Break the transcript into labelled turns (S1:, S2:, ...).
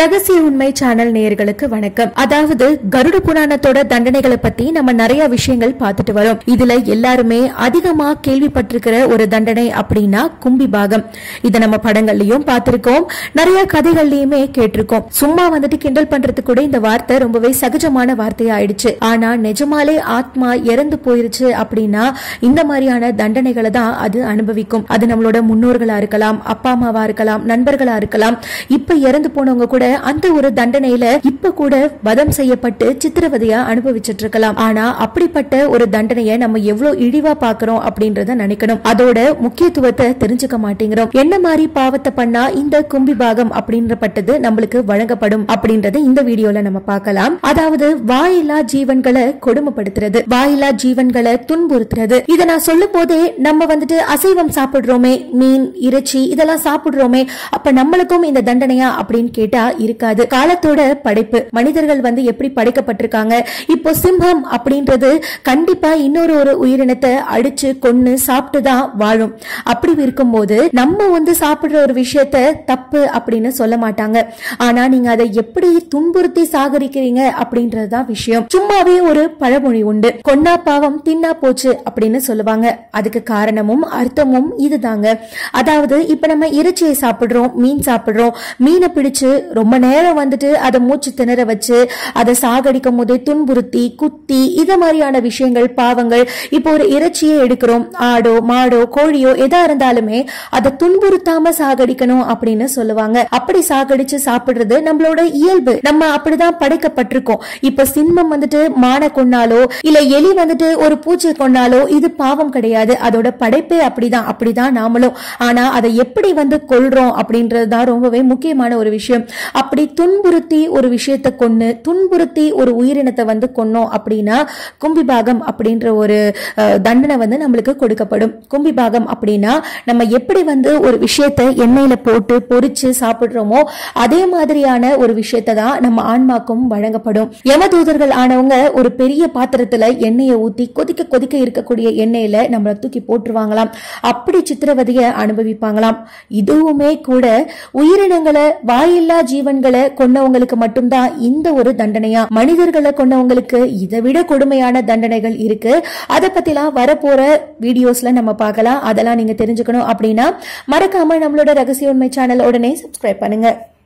S1: ரகசிய உண்மை சேனல் நேயர்களுக்கு வணக்கம் அதாவது கருட புராணத்தோட தண்டனைகளை பத்தி நம்ம நிறைய விஷயங்கள் பார்த்துட்டு வரோம் இதுல எல்லாருமே அதிகமா கேள்விப்பட்டிருக்கிற ஒரு தண்டனை அப்படின்னா கும்பி பாகம் இத நம்ம படங்கள்லயும் பார்த்திருக்கோம் நிறைய கதைகள்லயுமே கேட்டிருக்கோம் சும்மா வந்துட்டு கிண்டல் பண்றதுக்கு கூட இந்த வார்த்தை ரொம்பவே சகஜமான வார்த்தையா ஆயிடுச்சு ஆனா நிஜமாலே ஆத்மா இறந்து போயிருச்சு அப்படின்னா இந்த மாதிரியான தண்டனைகளை தான் அது அனுபவிக்கும் அது நம்மளோட முன்னோர்களா இருக்கலாம் அப்பா அம்மாவா இருக்கலாம் நண்பர்களா இருக்கலாம் இப்ப இறந்து போனவங்க கூட அந்த ஒரு தண்டனையில இப்ப கூட வதம் செய்யப்பட்டு சித்திரவதையா அனுபவிச்சுட்டு இருக்கலாம் ஆனா அப்படிப்பட்ட ஒரு தண்டனையை நம்ம எவ்வளவு இழிவா பாக்குறோம் அப்படின்றத நினைக்கணும் அதோட முக்கியத்துவத்தை தெரிஞ்சுக்க மாட்டேங்கிறோம் என்ன மாதிரி பாவத்தை பண்ணா இந்த கும்பி பாகம் அப்படின்றப்பட்டது நம்மளுக்கு வழங்கப்படும் அப்படின்றத இந்த வீடியோல நம்ம பார்க்கலாம் அதாவது வாயில்லா ஜீவன்களை கொடுமைப்படுத்துறது வாயில்லா ஜீவன்களை துன்புறுத்துறது இத நான் சொல்லும் போதே நம்ம வந்துட்டு அசைவம் சாப்பிடுறோமே மீன் இறைச்சி இதெல்லாம் சாப்பிடுறோமே அப்ப நம்மளுக்கும் இந்த தண்டனையா அப்படின்னு கேட்டா இருக்காது காலத்தோட படைப்பு மனிதர்கள் வந்து எப்படி படைக்கப்பட்டிருக்காங்க இப்போ சிம்மம் அப்படின்றது கண்டிப்பா இன்னொரு ஒரு உயிரினத்தை அடிச்சு கொன்னு சாப்பிட்டு தான் வாழும் அப்படி இருக்கும்போது நம்ம வந்து சாப்பிடுற ஒரு விஷயத்த தப்பு அப்படின்னு சொல்ல மாட்டாங்க ஆனா நீங்க அதை எப்படி துன்புறுத்தி சாகரிக்கிறீங்க அப்படின்றதுதான் விஷயம் சும்மாவே ஒரு பழமொழி உண்டு கொன்னா பாவம் தின்னா போச்சு அப்படின்னு சொல்லுவாங்க அதுக்கு காரணமும் அர்த்தமும் இதுதாங்க அதாவது இப்ப நம்ம இறைச்சியை சாப்பிடுறோம் மீன் சாப்பிடுறோம் மீனை பிடிச்சு ரொம்ப நேரம் வந்துட்டு அதை மூச்சு திணற வச்சு அதை சாகடிக்கும் போதே துன்புறுத்தி குத்தி இத மாதிரியான விஷயங்கள் பாவங்கள் இப்போ ஒரு இறைச்சியை எடுக்கிறோம் ஆடோ மாடோ கோழியோ எதா இருந்தாலுமே அதை துன்புறுத்தாம சாகடிக்கணும் அப்படின்னு சொல்லுவாங்க அப்படி சாகடிச்சு சாப்பிடுறது நம்மளோட இயல்பு நம்ம அப்படிதான் படைக்கப்பட்டிருக்கோம் இப்ப சிம்மம் வந்துட்டு மானை கொன்னாலோ இல்ல எலி வந்துட்டு ஒரு பூச்சியை கொன்னாலோ இது பாவம் கிடையாது அதோட படைப்பே அப்படிதான் அப்படிதான் நாமளும் ஆனா அதை எப்படி வந்து கொள்றோம் அப்படின்றது தான் ரொம்பவே முக்கியமான ஒரு விஷயம் அப்படி துன்புறுத்தி ஒரு விஷயத்தை கொன்னு துன்புறுத்தி ஒரு உயிரினத்தை வந்து கொன்னோம் அப்படின்னா கும்பிபாகம் அப்படின்ற ஒரு அஹ், தண்டனை வந்து நம்மளுக்கு கொடுக்கப்படும் கும்பிபாகம் அப்படின்னா நம்ம எப்படி வந்து ஒரு விஷயத்தை எண்ணெயில போட்டு பொரிச்சு சாப்பிடுறோமோ அதே மாதிரியான ஒரு விஷயத்தை தான் நம்ம ஆன்மாக்கும் வழங்கப்படும் யமதூதர்கள் ஆனவங்க ஒரு பெரிய பாத்திரத்துல எண்ணெயை ஊத்தி கொதிக்க கொதிக்க இருக்கக்கூடிய எண்ணெயில நம்மள தூக்கி போட்டுருவாங்களாம் அப்படி சித்திரவதைய அனுபவிப்பாங்களாம் இதுவுமே கூட உயிரினங்களை வாயில்லா ஜீவன்களை கொன்னவங்களுக்கு மட்டும்தான் இந்த ஒரு தண்டனையா மனிதர்களை கொன்னவங்களுக்கு இதை விட கொடுமையான தண்டனைகள் இருக்கு அதை பத்திலாம் வரப்போற வீடியோஸ்ல நம்ம பார்க்கலாம் அதெல்லாம் நீங்க தெரிஞ்சுக்கணும் அப்படின்னா மறக்காம நம்மளோட ரகசிய உண்மை சேனல் உடனே சப்ஸ்கிரைப் பண்ணுங்க